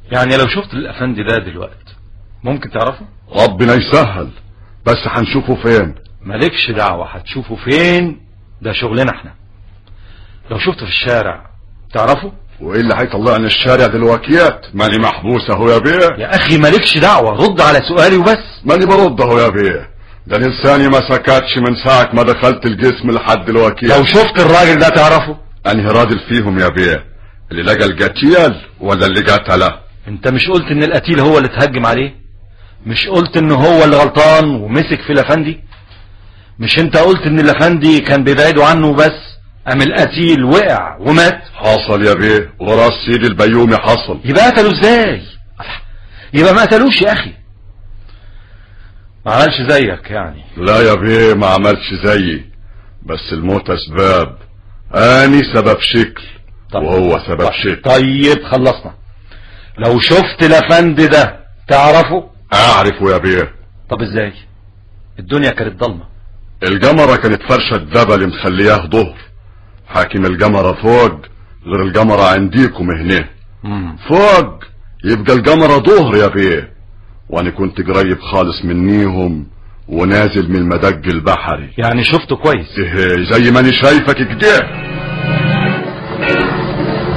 يعني لو شفت الافندي ده دلوقتي ممكن تعرفه ربنا يسهل بس هنشوفه فين مالكش دعوة هتشوفه فين ده شغلنا احنا لو شفته في الشارع تعرفه وايه اللي هيطلعني الشارع دلوقتيات ماني محبوس اهو يا بيه يا اخي مالكش دعوة رد على سؤالي وبس ماني برد اهو يا بيه ده لساني ما سكتش من ساعة ما دخلت الجسم لحد دلوقتي لو شفت الراجل ده تعرفه انهي راجل فيهم يا بيه اللي لقى القتيل ولا اللي قتله انت مش قلت ان القتيل هو اللي اتهجم عليه مش قلت ان هو اللي غلطان ومسك في الافندي مش انت قلت ان الافندي كان بيبعدوا عنه بس ام القتيل وقع ومات حصل يا بيه وراس سيدي البيومي حصل يبقى قتلوا ازاي يبقى ما قتلوش يا اخي ما عملش زيك يعني لا يا بيه ما عملش زيي بس الموت اسباب اني سبب شكل وهو سبب شكل طيب خلصنا لو شفت الافندي ده تعرفه اعرفه يا بيه طب ازاي الدنيا كانت ضلمه الجمرة كانت فرشة دبل مخلياه ظهر حاكم الجمرة فوق غير الجمرة عنديكم هنا مم. فوق يبقى الجمرة ظهر يا بيه وانا كنت قريب خالص منيهم ونازل من المدق البحري يعني شفته كويس إيه زي ماني شايفك كده